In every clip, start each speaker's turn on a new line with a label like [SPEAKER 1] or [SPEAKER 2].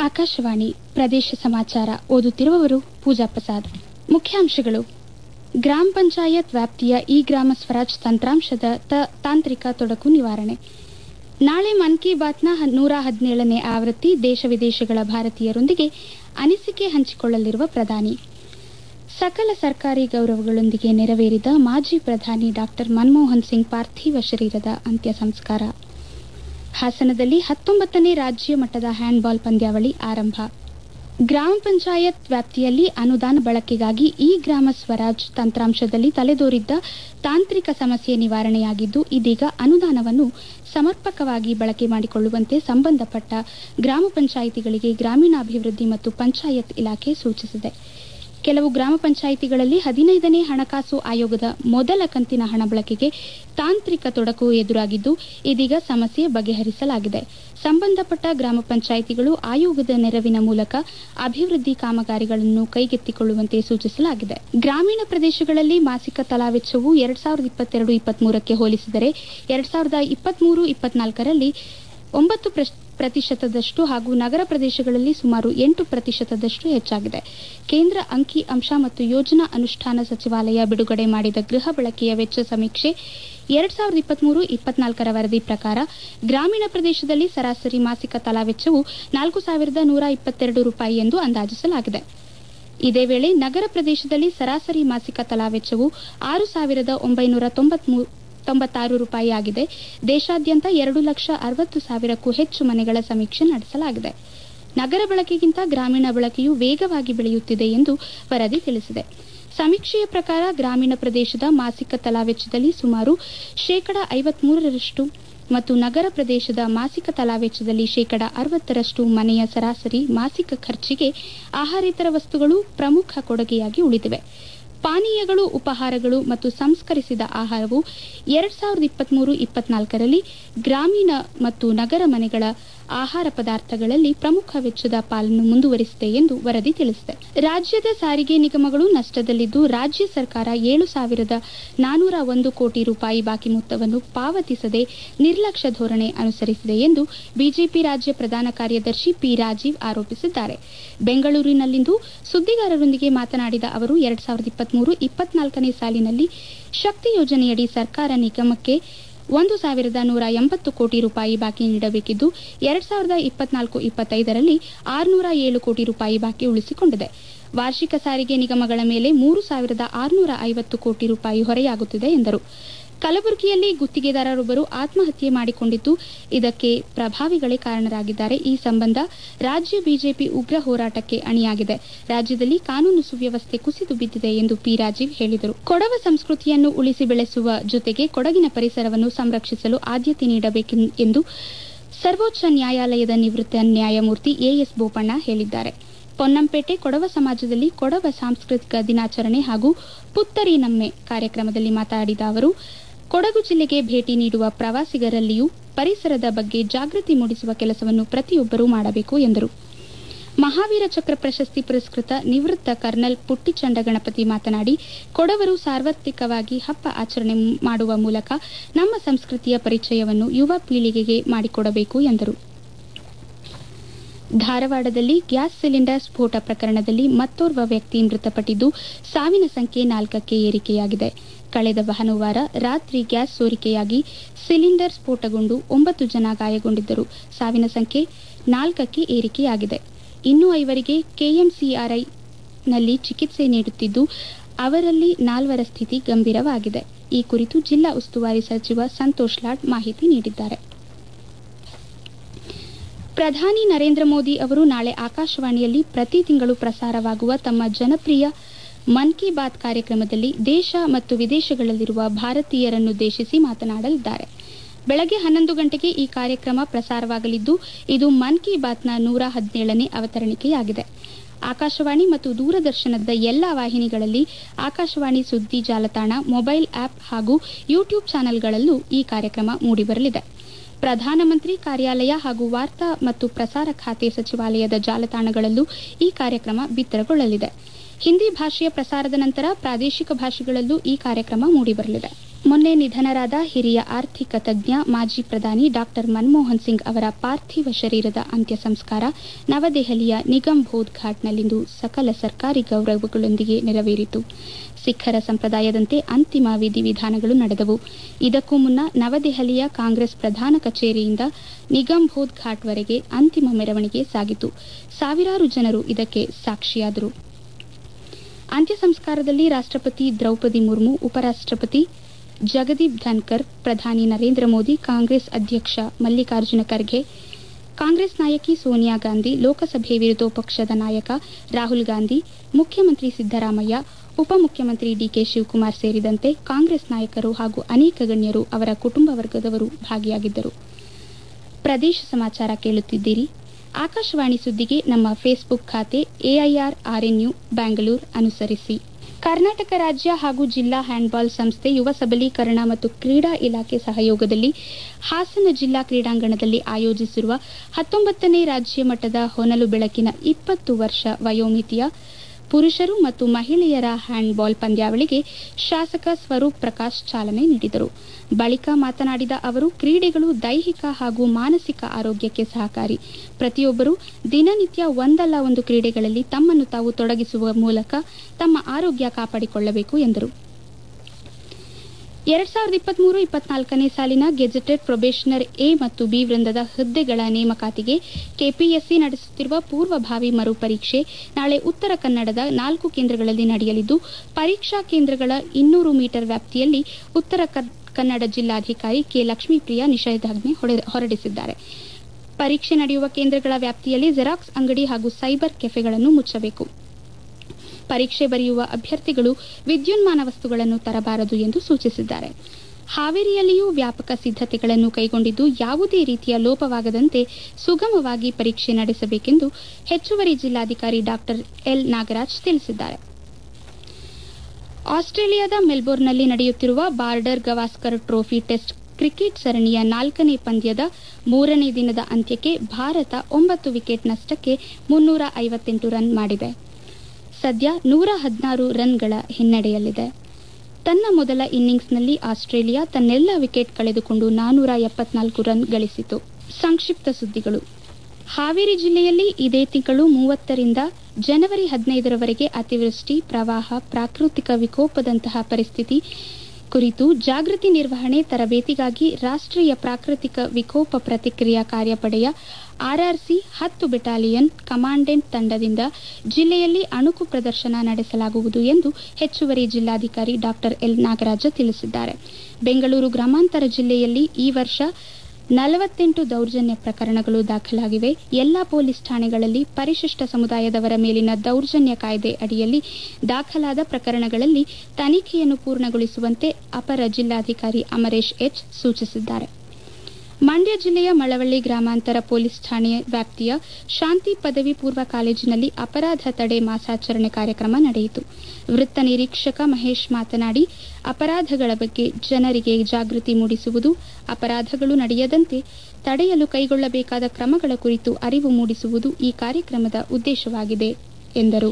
[SPEAKER 1] ಆಕಾಶವಾಣಿ ಪ್ರದೇಶ ಸಮಾಚಾರ ಓದುತ್ತಿರುವವರು ಪೂಜಾ ಪ್ರಸಾದ್ ಮುಖ್ಯಾಂಶಗಳು ಗ್ರಾಮ ಪಂಚಾಯತ್ ವ್ಯಾಪ್ತಿಯ ಇ ಗ್ರಾಮ ಸ್ವರಾಜ್ ತಂತ್ರಾಂಶದ ತ- ತಾಂತ್ರಿಕ ತೊಡಕು ನಿವಾರಣೆ ನಾಳೆ ಮನ್ ಕಿ ಬಾತ್ನ ಹ- ನೂರ ಹದಿನೇಳನೇ ಆವೃತ್ತಿ ದೇಶ ವಿದೇಶಗಳ ಭಾರತೀಯರೊಂದಿಗೆ ಅನಿಸಿಕೆ ಹಂಚಿಕೊಳ್ಳಲಿರುವ ಪ್ರಧಾನಿ ಸಕಲ ಸರ್ಕಾರಿ ಗೌರವಗಳೊಂದಿಗೆ ನೆರವೇರಿದ ಮಾಜಿ ಪ್ರಧಾನಿ ಡಾಕ್ಟರ್ ಮನಮೋಹನ್ ಸಿಂಗ್ ಪಾರ್ಥಿವ ಶರೀರದ ಅಂತ್ಯ ಸಂಸ್ಕಾರ ಹಾಸನದಲ್ಲಿ ಹತ್ತೊಂಬತ್ತನೇ ರಾಜ್ಯ ಮಟ್ಟದ ಹ್ಯಾಂಡ್ಬಾಲ್ ಪಂದ್ಯಾವಳಿ ಆರಂಭ ಗ್ರಾಮ ಪಂಚಾಯತ್ ವ್ಯಾಪ್ತಿಯಲ್ಲಿ ಅನುದಾನ ಬಳಕೆಗಾಗಿ ಇ ಗ್ರಾಮ ಸ್ವರಾಜ್ ತಂತ್ರಾಂಶದಲ್ಲಿ ತಲೆದೋರಿದ್ದ ತಾಂತ್ರಿಕ ಸಮಸ್ಯೆ ನಿವಾರಣೆಯಾಗಿದ್ದು ಇದೀಗ ಅನುದಾನವನ್ನು ಸಮರ್ಪಕವಾಗಿ ಬಳಕೆ ಮಾಡಿಕೊಳ್ಳುವಂತೆ ಸಂಬಂಧಪಟ್ಟ ಗ್ರಾಮ ಪಂಚಾಯಿತಿಗಳಿಗೆ ಗ್ರಾಮೀಣಾಭಿವೃದ್ಧಿ ಮತ್ತು ಪಂಚಾಯತ್ ಇಲಾಖೆ ಸೂಚಿಸಿದೆ ಕೆಲವು ಗ್ರಾಮ ಪಂಚಾಯಿತಿಗಳಲ್ಲಿ ಹದಿನೈದನೇ ಹಣಕಾಸು ಆಯೋಗದ ಮೊದಲ ಕಂತಿನ ಹಣ ಬಳಕೆಗೆ ತಾಂತ್ರಿಕ ತೊಡಕು ಎದುರಾಗಿದ್ದು ಇದೀಗ ಸಮಸ್ಯೆ ಬಗೆಹರಿಸಲಾಗಿದೆ ಸಂಬಂಧಪಟ್ಟ ಗ್ರಾಮ ಪಂಚಾಯಿತಿಗಳು ಆಯೋಗದ ನೆರವಿನ ಮೂಲಕ ಅಭಿವೃದ್ಧಿ ಕಾಮಗಾರಿಗಳನ್ನು ಕೈಗೆತ್ತಿಕೊಳ್ಳುವಂತೆ ಸೂಚಿಸಲಾಗಿದೆ ಗ್ರಾಮೀಣ ಪ್ರದೇಶಗಳಲ್ಲಿ ಮಾಸಿಕ ತಲಾ ವೆಚ್ಚವು ಎರಡ್ ಸಾವಿರದ ಇಪ್ಪತ್ತೆರಡು ಇಪ್ಪತ್ಮೂರಕ್ಕೆ ಹೋಲಿಸಿದರೆ ಎರಡ್ ಸಾವಿರದ ಇಪ್ಪತ್ಮೂರು ಇಪ್ಪತ್ನಾಲ್ಕರಲ್ಲಿ ಒಂಬತ್ತು ಪ್ರಶ್- ಪ್ರತಿಶತದಷ್ಟು ಹಾಗೂ ನಗರ ಪ್ರದೇಶಗಳಲ್ಲಿ ಸುಮಾರು ಎಂಟು ಪ್ರತಿಶತದಷ್ಟು ಹೆಚ್ಚಾಗಿದೆ ಕೇಂದ್ರ ಅಂಕಿ ಅಂಶ ಮತ್ತು ಯೋಜನಾ ಅನುಷ್ಠಾನ ಸಚಿವಾಲಯ ಬಿಡುಗಡೆ ಮಾಡಿದ ಗೃಹ ಬಳಕೆಯ ವೆಚ್ಚ ಸಮೀಕ್ಷೆ ಎರಡ್ ಸಾವಿರದ ಇಪ್ಪತ್ಮೂರು ಇಪ್ಪತ್ನಾಲ್ಕರ ವರದಿ ಪ್ರಕಾರ ಗ್ರಾಮೀಣ ಪ್ರದೇಶದಲ್ಲಿ ಸರಾಸರಿ ಮಾಸಿಕ ತಲಾ ವೆಚ್ಚವು ನಾಲ್ಕು ಸಾವಿರದ ನೂರ ಇಪ್ಪತ್ತೆರಡು ರೂಪಾಯಿ ಎಂದು ಅಂದಾಜಿಸಲಾಗಿದೆ ಇದೇ ವೇಳೆ ನಗರ ಪ್ರದೇಶದಲ್ಲಿ ಸರಾಸರಿ ಮಾಸಿಕ ತಲಾ ವೆಚ್ಚವು ಆರು ಸಾವಿರದ ಒಂಬೈನೂರ ತೊಂಬತ್ಮೂ- ತೊಂಬತ್ತಾರು ರೂಪಾಯಿ ಆಗಿದೆ ದೇಶಾದ್ಯಂತ ಎರಡು ಲಕ್ಷ ಅರವತ್ತು ಸಾವಿರಕ್ಕೂ ಹೆಚ್ಚು ಮನೆಗಳ ಸಮೀಕ್ಷೆ ನಡೆಸಲಾಗಿದೆ ನಗರ ಬಳಕೆಗಿಂತ ಗ್ರಾಮೀಣ ಬಳಕೆಯು ವೇಗವಾಗಿ ಬೆಳೆಯುತ್ತಿದೆ ಎಂದು ವರದಿ ತಿಳಿಸಿದೆ ಸಮೀಕ್ಷೆಯ ಪ್ರಕಾರ ಗ್ರಾಮೀಣ ಪ್ರದೇಶದ ಮಾಸಿಕ ತಲಾ ವೆಚ್ಚದಲ್ಲಿ ಸುಮಾರು ಶೇಕಡ ಐವತ್ಮೂರರಷ್ಟು ಮತ್ತು ನಗರ ಪ್ರದೇಶದ ಮಾಸಿಕ ತಲಾ ವೆಚ್ಚದಲ್ಲಿ ಶೇಕಡ ಅರವತ್ತರಷ್ಟು ಮನೆಯ ಸರಾಸರಿ ಮಾಸಿಕ ಖರ್ಚಿಗೆ ಆಹಾರೇತರ ವಸ್ತುಗಳು ಪ್ರಮುಖ ಕೊಡುಗೆಯಾಗಿ ಉಳಿದಿವೆ ಪಾನೀಯಗಳು ಉಪಹಾರಗಳು ಮತ್ತು ಸಂಸ್ಕರಿಸಿದ ಆಹಾರವು ಎರಡ್ ಸಾವಿರದ ಇಪ್ಪತ್ಮೂರು ಇಪ್ಪತ್ನಾಲ್ಕರಲ್ಲಿ ಗ್ರಾಮೀಣ ಮತ್ತು ನಗರ ಮನೆಗಳ ಆಹಾರ ಪದಾರ್ಥಗಳಲ್ಲಿ ಪ್ರಮುಖ ವೆಚ್ಚದ ಪಾಲನ್ನು ಮುಂದುವರಿಸಿದೆ ಎಂದು ವರದಿ ತಿಳಿಸಿದೆ ರಾಜ್ಯದ ಸಾರಿಗೆ ನಿಗಮಗಳು ನಷ್ಟದಲ್ಲಿದ್ದು ರಾಜ್ಯ ಸರ್ಕಾರ ಏಳು ಸಾವಿರದ ನಾನೂರ ಒಂದು ಕೋಟಿ ರೂಪಾಯಿ ಬಾಕಿ ಮೊತ್ತವನ್ನು ಪಾವತಿಸದೆ ನಿರ್ಲಕ್ಷ್ಯ ಧೋರಣೆ ಅನುಸರಿಸಿದೆ ಎಂದು ಬಿಜೆಪಿ ರಾಜ್ಯ ಪ್ರಧಾನ ಕಾರ್ಯದರ್ಶಿ ಪಿ ರಾಜೀವ್ ಆರೋಪಿಸಿದ್ದಾರೆ ಬೆಂಗಳೂರಿನಲ್ಲಿಂದು ಸುದ್ದಿಗಾರರೊಂದಿಗೆ ಮಾತನಾಡಿದ ಅವರು ಎರಡ್ ಸಾವಿರದ ಇಪ್ಪತ್ಮೂರು ಇಪ್ಪತ್ನಾಲ್ಕನೇ ಸಾಲಿನಲ್ಲಿ ಶಕ್ತಿ ಯೋಜನೆಯಡಿ ಸರ್ಕಾರ ನಿಗಮಕ್ಕೆ ಒಂದು ಸಾವಿರದ ನೂರ ಎಂಬತ್ತು ಕೋಟಿ ರೂಪಾಯಿ ಬಾಕಿ ನೀಡಬೇಕಿದ್ದು ಎರಡ್ ಸಾವಿರದ ಇಪ್ಪತ್ನಾಲ್ಕು ಇಪ್ಪತ್ತೈದರಲ್ಲಿ ಆರುನೂರ ಏಳು ಕೋಟಿ ರೂಪಾಯಿ ಬಾಕಿ ಉಳಿಸಿಕೊಂಡಿದೆ ವಾರ್ಷಿಕ ಸಾರಿಗೆ ನಿಗಮಗಳ ಮೇಲೆ ಮೂರು ಸಾವಿರದ ಆರುನೂರ ಐವತ್ತು ಕೋಟಿ ರೂಪಾಯಿ ಹೊರೆಯಾಗುತ್ತಿದೆ ಎಂದರು ಕಲಬುರಗಿಯಲ್ಲಿ ಗುತ್ತಿಗೆದಾರರೊಬ್ಬರು ಆತ್ಮಹತ್ಯೆ ಮಾಡಿಕೊಂಡಿದ್ದು ಇದಕ್ಕೆ ಪ್ರಭಾವಿಗಳೇ ಕಾರಣರಾಗಿದ್ದಾರೆ ಈ ಸಂಬಂಧ ರಾಜ್ಯ ಬಿಜೆಪಿ ಉಗ್ರ ಹೋರಾಟಕ್ಕೆ ಅಣಿಯಾಗಿದೆ ರಾಜ್ಯದಲ್ಲಿ ಕಾನೂನು ಸುವ್ಯವಸ್ಥೆ ಕುಸಿದು ಬಿದ್ದಿದೆ ಎಂದು ಪಿ ರಾಜೀವ್ ಹೇಳಿದರು ಕೊಡವ ಸಂಸ್ಕೃತಿಯನ್ನು ಉಳಿಸಿ ಬೆಳೆಸುವ ಜೊತೆಗೆ ಕೊಡಗಿನ ಪರಿಸರವನ್ನು ಸಂರಕ್ಷಿಸಲು ಆದ್ಯತೆ ನೀಡಬೇಕು ಎಂದು ಸರ್ವೋಚ್ಚ ನ್ಯಾಯಾಲಯದ ನಿವೃತ್ತ ನ್ಯಾಯಮೂರ್ತಿ ಎಎಸ್ ಬೋಪಣ್ಣ ಹೇಳಿದ್ದಾರೆ ಪೊನ್ನಂಪೇಟೆ ಕೊಡವ ಸಮಾಜದಲ್ಲಿ ಕೊಡವ ಸಾಂಸ್ಕೃತಿಕ ದಿನಾಚರಣೆ ಹಾಗೂ ಪುತ್ತರಿ ನಮ್ಮೆ ಕಾರ್ಯಕ್ರಮದಲ್ಲಿ ಮಾತನಾಡಿದ ಅವರು ಕೊಡಗು ಜಿಲ್ಲೆಗೆ ಭೇಟಿ ನೀಡುವ ಪ್ರವಾಸಿಗರಲ್ಲಿಯೂ ಪರಿಸರದ ಬಗ್ಗೆ ಜಾಗೃತಿ ಮೂಡಿಸುವ ಕೆಲಸವನ್ನು ಪ್ರತಿಯೊಬ್ಬರೂ ಮಾಡಬೇಕು ಎಂದರು ಮಹಾವೀರ ಚಕ್ರ ಪ್ರಶಸ್ತಿ ಪುರಸ್ಕೃತ ನಿವೃತ್ತ ಕರ್ನಲ್ ಪುಟ್ಟಿಚಂಡ ಗಣಪತಿ ಮಾತನಾಡಿ ಕೊಡವರು ಸಾರ್ವತ್ರಿಕವಾಗಿ ಹಬ್ಬ ಆಚರಣೆ ಮಾಡುವ ಮೂಲಕ ನಮ್ಮ ಸಂಸ್ಕೃತಿಯ ಪರಿಚಯವನ್ನು ಯುವ ಪೀಳಿಗೆಗೆ ಮಾಡಿಕೊಡಬೇಕು ಎಂದರು ಧಾರವಾಡದಲ್ಲಿ ಗ್ಯಾಸ್ ಸಿಲಿಂಡರ್ ಸ್ಫೋಟ ಪ್ರಕರಣದಲ್ಲಿ ಮತ್ತೋರ್ವ ವ್ಯಕ್ತಿ ಮೃತಪಟ್ಟಿದ್ದು ಸಾವಿನ ಸಂಖ್ಯೆ ನಾಲ್ಕಕ್ಕೆ ಏರಿಕೆಯಾಗಿದೆ ಕಳೆದ ಭಾನುವಾರ ರಾತ್ರಿ ಗ್ಯಾಸ್ ಸೋರಿಕೆಯಾಗಿ ಸಿಲಿಂಡರ್ ಸ್ಫೋಟಗೊಂಡು ಒಂಬತ್ತು ಜನ ಗಾಯಗೊಂಡಿದ್ದರು ಸಾವಿನ ಸಂಖ್ಯೆ ನಾಲ್ಕಕ್ಕೆ ಏರಿಕೆಯಾಗಿದೆ ಇನ್ನೂ ಐವರಿಗೆ ಕೆಎಂಸಿಆರ್ಐನಲ್ಲಿ ಚಿಕಿತ್ಸೆ ನೀಡುತ್ತಿದ್ದು ಅವರಲ್ಲಿ ನಾಲ್ವರ ಸ್ಥಿತಿ ಗಂಭೀರವಾಗಿದೆ ಈ ಕುರಿತು ಜಿಲ್ಲಾ ಉಸ್ತುವಾರಿ ಸಚಿವ ಸಂತೋಷ್ ಲಾಡ್ ಮಾಹಿತಿ ನೀಡಿದ್ದಾರೆ ಪ್ರಧಾನಿ ನರೇಂದ್ರ ಮೋದಿ ಅವರು ನಾಳೆ ಆಕಾಶವಾಣಿಯಲ್ಲಿ ಪ್ರತಿ ತಿಂಗಳು ಪ್ರಸಾರವಾಗುವ ತಮ್ಮ ಜನಪ್ರಿಯ ಮನ್ ಕಿ ಬಾತ್ ಕಾರ್ಯಕ್ರಮದಲ್ಲಿ ದೇಶ ಮತ್ತು ವಿದೇಶಗಳಲ್ಲಿರುವ ಭಾರತೀಯರನ್ನುದ್ದೇಶಿಸಿ ಮಾತನಾಡಲಿದ್ದಾರೆ ಬೆಳಗ್ಗೆ ಹನ್ನೊಂದು ಗಂಟೆಗೆ ಈ ಕಾರ್ಯಕ್ರಮ ಪ್ರಸಾರವಾಗಲಿದ್ದು ಇದು ಮನ್ ಕಿ ಬಾತ್ನ ನೂರ ಹದಿನೇಳನೇ ಅವತರಣಿಕೆಯಾಗಿದೆ ಆಕಾಶವಾಣಿ ಮತ್ತು ದೂರದರ್ಶನದ ಎಲ್ಲಾ ವಾಹಿನಿಗಳಲ್ಲಿ ಆಕಾಶವಾಣಿ ಸುದ್ದಿ ಜಾಲತಾಣ ಮೊಬೈಲ್ ಆಪ್ ಹಾಗೂ ಯೂಟ್ಯೂಬ್ ಚಾನೆಲ್ಗಳಲ್ಲೂ ಈ ಕಾರ್ಯಕ್ರಮ ಮೂಡಿಬರಲಿದೆ ಪ್ರಧಾನಮಂತ್ರಿ ಕಾರ್ಯಾಲಯ ಹಾಗೂ ವಾರ್ತಾ ಮತ್ತು ಪ್ರಸಾರ ಖಾತೆ ಸಚಿವಾಲಯದ ಜಾಲತಾಣಗಳಲ್ಲೂ ಈ ಕಾರ್ಯಕ್ರಮ ಬಿತ್ತರಗೊಳ್ಳಲಿದೆ ಹಿಂದಿ ಭಾಷೆಯ ಪ್ರಸಾರದ ನಂತರ ಪ್ರಾದೇಶಿಕ ಭಾಷೆಗಳಲ್ಲೂ ಈ ಕಾರ್ಯಕ್ರಮ ಮೂಡಿಬರಲಿದೆ ಮೊನ್ನೆ ನಿಧನರಾದ ಹಿರಿಯ ಆರ್ಥಿಕ ತಜ್ಞ ಮಾಜಿ ಪ್ರಧಾನಿ ಡಾಕ್ಟರ್ ಮನಮೋಹನ್ ಸಿಂಗ್ ಅವರ ಪಾರ್ಥಿವ ಶರೀರದ ಅಂತ್ಯ ಸಂಸ್ಕಾರ ನವದೆಹಲಿಯ ನಿಗಮ್ ಬೋಧ್ ಘಾಟ್ನಲ್ಲಿಂದು ಸಕಲ ಸರ್ಕಾರಿ ಗೌರವಗಳೊಂದಿಗೆ ನೆರವೇರಿತು ಸಿಖ್ಖರ ಸಂಪ್ರದಾಯದಂತೆ ಅಂತಿಮ ವಿಧಿವಿಧಾನಗಳು ನಡೆದವು ಇದಕ್ಕೂ ಮುನ್ನ ನವದೆಹಲಿಯ ಕಾಂಗ್ರೆಸ್ ಪ್ರಧಾನ ಕಚೇರಿಯಿಂದ ನಿಗಮ್ ಬೋಧ್ ಘಾಟ್ವರೆಗೆ ಅಂತಿಮ ಮೆರವಣಿಗೆ ಸಾಗಿತು ಸಾವಿರಾರು ಜನರು ಇದಕ್ಕೆ ಸಾಕ್ಷಿಯಾದರು ಅಂತ್ಯ ಸಂಸ್ಕಾರದಲ್ಲಿ ರಾಷ್ಟ್ರಪತಿ ದ್ರೌಪದಿ ಮುರ್ಮು ಉಪರಾಷ್ಟ್ರಪತಿ ಜಗದೀಪ್ ಧನ್ಕರ್ ಪ್ರಧಾನಿ ನರೇಂದ್ರ ಮೋದಿ ಕಾಂಗ್ರೆಸ್ ಅಧ್ಯಕ್ಷ ಮಲ್ಲಿಕಾರ್ಜುನ ಖರ್ಗೆ ಕಾಂಗ್ರೆಸ್ ನಾಯಕಿ ಸೋನಿಯಾ ಗಾಂಧಿ ಲೋಕಸಭೆ ವಿರೋಧ ಪಕ್ಷದ ನಾಯಕ ರಾಹುಲ್ ಗಾಂಧಿ ಮುಖ್ಯಮಂತ್ರಿ ಸಿದ್ದರಾಮಯ್ಯ ಉಪಮುಖ್ಯಮಂತ್ರಿ ಡಿಕೆ ಶಿವಕುಮಾರ್ ಸೇರಿದಂತೆ ಕಾಂಗ್ರೆಸ್ ನಾಯಕರು ಹಾಗೂ ಅನೇಕ ಗಣ್ಯರು ಅವರ ಕುಟುಂಬ ವರ್ಗದವರು ಭಾಗಿಯಾಗಿದ್ದರು ಪ್ರದೇಶ ಸಮಾಚಾರ ಕೇಳುತ್ತಿದ್ದೀರಿ ಆಕಾಶವಾಣಿ ಸುದ್ದಿಗೆ ನಮ್ಮ ಫೇಸ್ಬುಕ್ ಖಾತೆ ಎಐಆರ್ ಆರ್ಎನ್ಯು ಬ್ಯಾಂಗಳೂರು ಅನುಸರಿಸಿ ಕರ್ನಾಟಕ ರಾಜ್ಯ ಹಾಗೂ ಜಿಲ್ಲಾ ಹ್ಯಾಂಡ್ಬಾಲ್ ಸಂಸ್ಥೆ ಯುವ ಸಬಲೀಕರಣ ಮತ್ತು ಕ್ರೀಡಾ ಇಲಾಖೆ ಸಹಯೋಗದಲ್ಲಿ ಹಾಸನ ಜಿಲ್ಲಾ ಕ್ರೀಡಾಂಗಣದಲ್ಲಿ ಆಯೋಜಿಸಿರುವ ಹತ್ತೊಂಬತ್ತನೇ ರಾಜ್ಯ ಮಟ್ಟದ ಹೊನಲು ಬೆಳಕಿನ ಇಪ್ಪತ್ತು ವರ್ಷ ವಯೋಮಿತಿಯ ಪುರುಷರು ಮತ್ತು ಮಹಿಳೆಯರ ಹ್ಯಾಂಡ್ಬಾಲ್ ಪಂದ್ಯಾವಳಿಗೆ ಶಾಸಕ ಸ್ವರೂಪ್ ಪ್ರಕಾಶ್ ಚಾಲನೆ ನೀಡಿದರು ಬಳಿಕ ಮಾತನಾಡಿದ ಅವರು ಕ್ರೀಡೆಗಳು ದೈಹಿಕ ಹಾಗೂ ಮಾನಸಿಕ ಆರೋಗ್ಯಕ್ಕೆ ಸಹಕಾರಿ ಪ್ರತಿಯೊಬ್ಬರು ದಿನನಿತ್ಯ ಒಂದಲ್ಲ ಒಂದು ಕ್ರೀಡೆಗಳಲ್ಲಿ ತಮ್ಮನ್ನು ತಾವು ತೊಡಗಿಸುವ ಮೂಲಕ ತಮ್ಮ ಆರೋಗ್ಯ ಕಾಪಾಡಿಕೊಳ್ಳಬೇಕು ಎಂದರು ಎರಡ್ ಸಾವಿರದ ಇಪ್ಪತ್ಮೂರು ಇಪ್ಪತ್ನಾಲ್ಕನೇ ಸಾಲಿನ ಗೆಜೆಟೆಡ್ ಪ್ರೊಬೇಷನರ್ ಎ ಮತ್ತು ಬಿ ವೃಂದದ ಹುದ್ದೆಗಳ ನೇಮಕಾತಿಗೆ ಕೆಪಿಎಸ್ಸಿ ನಡೆಸುತ್ತಿರುವ ಪೂರ್ವಭಾವಿ ಮರುಪರೀಕ್ಷೆ ನಾಳೆ ಉತ್ತರ ಕನ್ನಡದ ನಾಲ್ಕು ಕೇಂದ್ರಗಳಲ್ಲಿ ನಡೆಯಲಿದ್ದು ಪರೀಕ್ಷಾ ಕೇಂದ್ರಗಳ ಇನ್ನೂರು ಮೀಟರ್ ವ್ಯಾಪ್ತಿಯಲ್ಲಿ ಉತ್ತರ ಕನ್ನಡ ಜಿಲ್ಲಾಧಿಕಾರಿ ಕೆ ಲಕ್ಷ್ಮೀಪ್ರಿಯಾ ನಿಷೇಧಾಜ್ಞೆ ಹೊರಡಿಸಿದ್ದಾರೆ ಪರೀಕ್ಷೆ ನಡೆಯುವ ಕೇಂದ್ರಗಳ ವ್ಯಾಪ್ತಿಯಲ್ಲಿ ಜೆರಾಕ್ಸ್ ಅಂಗಡಿ ಹಾಗೂ ಸೈಬರ್ ಕೆಫೆಗಳನ್ನು ಮುಚ್ಚಬೇಕು ಪರೀಕ್ಷೆ ಬರೆಯುವ ಅಭ್ಯರ್ಥಿಗಳು ವಿದ್ಯುನ್ಮಾನ ವಸ್ತುಗಳನ್ನು ತರಬಾರದು ಎಂದು ಸೂಚಿಸಿದ್ದಾರೆ ಹಾವೇರಿಯಲ್ಲಿಯೂ ವ್ಯಾಪಕ ಸಿದ್ದತೆಗಳನ್ನು ಕೈಗೊಂಡಿದ್ದು ಯಾವುದೇ ರೀತಿಯ ಲೋಪವಾಗದಂತೆ ಸುಗಮವಾಗಿ ಪರೀಕ್ಷೆ ನಡೆಸಬೇಕೆಂದು ಹೆಚ್ಚುವರಿ ಜಿಲ್ಲಾಧಿಕಾರಿ ಡಾ ಎಲ್ ನಾಗರಾಜ್ ತಿಳಿಸಿದ್ದಾರೆ ಆಸ್ಟ್ರೇಲಿಯಾದ ಮೆಲ್ಬೋರ್ನ್ನಲ್ಲಿ ನಡೆಯುತ್ತಿರುವ Border Gavaskar trophy test cricket ಸರಣಿಯ ನಾಲ್ಕನೇ ಪಂದ್ಯದ ಮೂರನೇ ದಿನದ ಅಂತ್ಯಕ್ಕೆ ಭಾರತ ಒಂಬತ್ತು ವಿಕೆಟ್ ನಷ್ಟಕ್ಕೆ ಮುನ್ನೂರ ಐವತ್ತೆಂಟು ರನ್ ಮಾಡಿದೆ ಸದ್ಯ ನೂರ ಹದಿನಾರು ರನ್ಗಳ ಹಿನ್ನಡೆಯಲ್ಲಿದೆ ತನ್ನ ಮೊದಲ ಇನ್ನಿಂಗ್ಸ್ನಲ್ಲಿ ಆಸ್ಟ್ರೇಲಿಯಾ ತನ್ನೆಲ್ಲ ವಿಕೆಟ್ ಕಳೆದುಕೊಂಡು ನಾನೂರ ಎಪ್ಪತ್ನಾಲ್ಕು ರನ್ ಗಳಿಸಿತು ಸಂಕ್ಷಿಪ್ತ ಸುದ್ದಿಗಳು ಹಾವೇರಿ ಜಿಲ್ಲೆಯಲ್ಲಿ ಇದೇ ತಿಂಗಳು ಮೂವತ್ತರಿಂದ ಜನವರಿ ಹದಿನೈದರವರೆಗೆ ಅತಿವೃಷ್ಟಿ ಪ್ರವಾಹ ಪ್ರಾಕೃತಿಕ ವಿಕೋಪದಂತಹ ಪರಿಸ್ಥಿತಿ ಕುರಿತು ಜಾಗೃತಿ ನಿರ್ವಹಣೆ ತರಬೇತಿಗಾಗಿ ರಾಷ್ಟ್ರೀಯ ಪ್ರಾಕೃತಿಕ ವಿಕೋಪ ಪ್ರತಿಕ್ರಿಯಾ ಕಾರ್ಯಪಡೆಯ ಆರ್ಆರ್ಸಿ ಹತ್ತು ಬೆಟಾಲಿಯನ್ ಕಮಾಂಡೆಂಟ್ ತಂಡದಿಂದ ಜಿಲ್ಲೆಯಲ್ಲಿ ಅಣುಕು ಪ್ರದರ್ಶನ ನಡೆಸಲಾಗುವುದು ಎಂದು ಹೆಚ್ಚುವರಿ ಜಿಲ್ಲಾಧಿಕಾರಿ ಡಾ ಎಲ್ ನಾಗರಾಜ ತಿಳಿಸಿದ್ದಾರೆ ಬೆಂಗಳೂರು ಗ್ರಾಮಾಂತರ ಜಿಲ್ಲೆಯಲ್ಲಿ ಈ ವರ್ಷ ನಲವತ್ತೆಂಟು ದೌರ್ಜನ್ಯ ಪ್ರಕರಣಗಳು ದಾಖಲಾಗಿವೆ ಎಲ್ಲಾ ಪೊಲೀಸ್ ಠಾಣೆಗಳಲ್ಲಿ ಪರಿಶಿಷ್ಟ ಸಮುದಾಯದವರ ಮೇಲಿನ ದೌರ್ಜನ್ಯ ಕಾಯ್ದೆ ಅಡಿಯಲ್ಲಿ ದಾಖಲಾದ ಪ್ರಕರಣಗಳಲ್ಲಿ ತನಿಖೆಯನ್ನು ಪೂರ್ಣಗೊಳಿಸುವಂತೆ ಅಪರ ಜಿಲ್ಲಾಧಿಕಾರಿ ಅಮರೇಶ್ ಎಚ್ ಸೂಚಿಸಿದ್ದಾರೆ ಮಂಡ್ಯ ಜಿಲ್ಲೆಯ ಮಳವಳ್ಳಿ ಗ್ರಾಮಾಂತರ ಪೊಲೀಸ್ ಠಾಣೆಯ ವ್ಯಾಪ್ತಿಯ ಶಾಂತಿ ಪದವಿ ಪೂರ್ವ ಕಾಲೇಜಿನಲ್ಲಿ ಅಪರಾಧ ತಡೆ ಮಾಸಾಚರಣೆ ಕಾರ್ಯಕ್ರಮ ನಡೆಯಿತು ವೃತ್ತ ನಿರೀಕ್ಷಕ ಮಹೇಶ್ ಮಾತನಾಡಿ ಅಪರಾಧಗಳ ಬಗ್ಗೆ ಜನರಿಗೆ ಜಾಗೃತಿ ಮೂಡಿಸುವುದು ಅಪರಾಧಗಳು ನಡೆಯದಂತೆ ತಡೆಯಲು ಕೈಗೊಳ್ಳಬೇಕಾದ ಕ್ರಮಗಳ ಕುರಿತು ಅರಿವು ಮೂಡಿಸುವುದು ಈ ಕಾರ್ಯಕ್ರಮದ ಉದ್ದೇಶವಾಗಿದೆ ಎಂದರು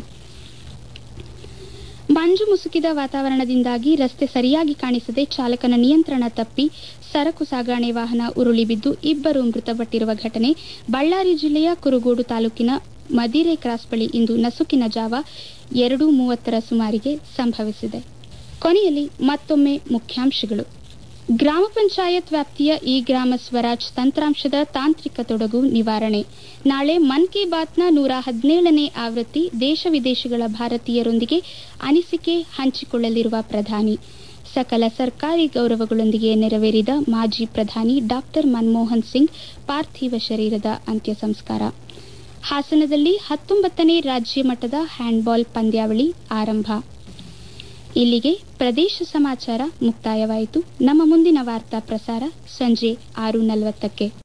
[SPEAKER 1] ಮಂಜು ಮುಸುಕಿದ ವಾತಾವರಣದಿಂದಾಗಿ ರಸ್ತೆ ಸರಿಯಾಗಿ ಕಾಣಿಸದೆ ಚಾಲಕನ ನಿಯಂತ್ರಣ ತಪ್ಪಿ ಸರಕು ಸಾಗಣೆ ವಾಹನ ಉರುಳಿ ಬಿದ್ದು ಇಬ್ಬರು ಮೃತಪಟ್ಟಿರುವ ಘಟನೆ ಬಳ್ಳಾರಿ ಜಿಲ್ಲೆಯ ಕುರುಗೋಡು ತಾಲೂಕಿನ ಮದಿರೆ ಕ್ರಾಸ್ ಬಳಿ ಇಂದು ನಸುಕಿನ ಜಾವ ಎರಡು ಮೂವತ್ತರ ಸುಮಾರಿಗೆ ಸಂಭವಿಸಿದೆ ಕೊನೆಯಲ್ಲಿ ಮತ್ತೊಮ್ಮೆ ಮುಖ್ಯಾಂಶಗಳು ಗ್ರಾಮ ಪಂಚಾಯತ್ ವ್ಯಾಪ್ತಿಯ ಈ ಗ್ರಾಮ ಸ್ವರಾಜ್ ತಂತ್ರಾಂಶದ ತಾಂತ್ರಿಕ ತೊಡಗು ನಿವಾರಣೆ ನಾಳೆ ಮನ್ ಕಿ ಬಾತ್ನ ನೂರ ಹದಿನೇಳನೇ ಆವೃತ್ತಿ ದೇಶ ವಿದೇಶಗಳ ಭಾರತೀಯರೊಂದಿಗೆ ಅನಿಸಿಕೆ ಹಂಚಿಕೊಳ್ಳಲಿರುವ ಪ್ರಧಾನಿ ಸಕಲ ಸರ್ಕಾರಿ ಗೌರವಗಳೊಂದಿಗೆ ನೆರವೇರಿದ ಮಾಜಿ ಪ್ರಧಾನಿ ಡಾಕ್ಟರ್ ಮನಮೋಹನ್ ಸಿಂಗ್ ಪಾರ್ಥಿವ ಶರೀರದ ಅಂತ್ಯ ಸಂಸ್ಕಾರ ಹಾಸನದಲ್ಲಿ ಹತ್ತೊಂಬತ್ತನೇ ರಾಜ್ಯ ಮಟ್ಟದ ಹ್ಯಾಂಡ್ಬಾಲ್ ಪಂದ್ಯಾವಳಿ ಆರಂಭ ಇಲ್ಲಿಗೆ ಪ್ರದೇಶ ಸಮಾಚಾರ ಮುಕ್ತಾಯವಾಯಿತು ನಮ್ಮ ಮುಂದಿನ ವಾರ್ತಾ ಪ್ರಸಾರ ಸಂಜೆ ಆರು ನಲವತ್ತಕ್ಕೆ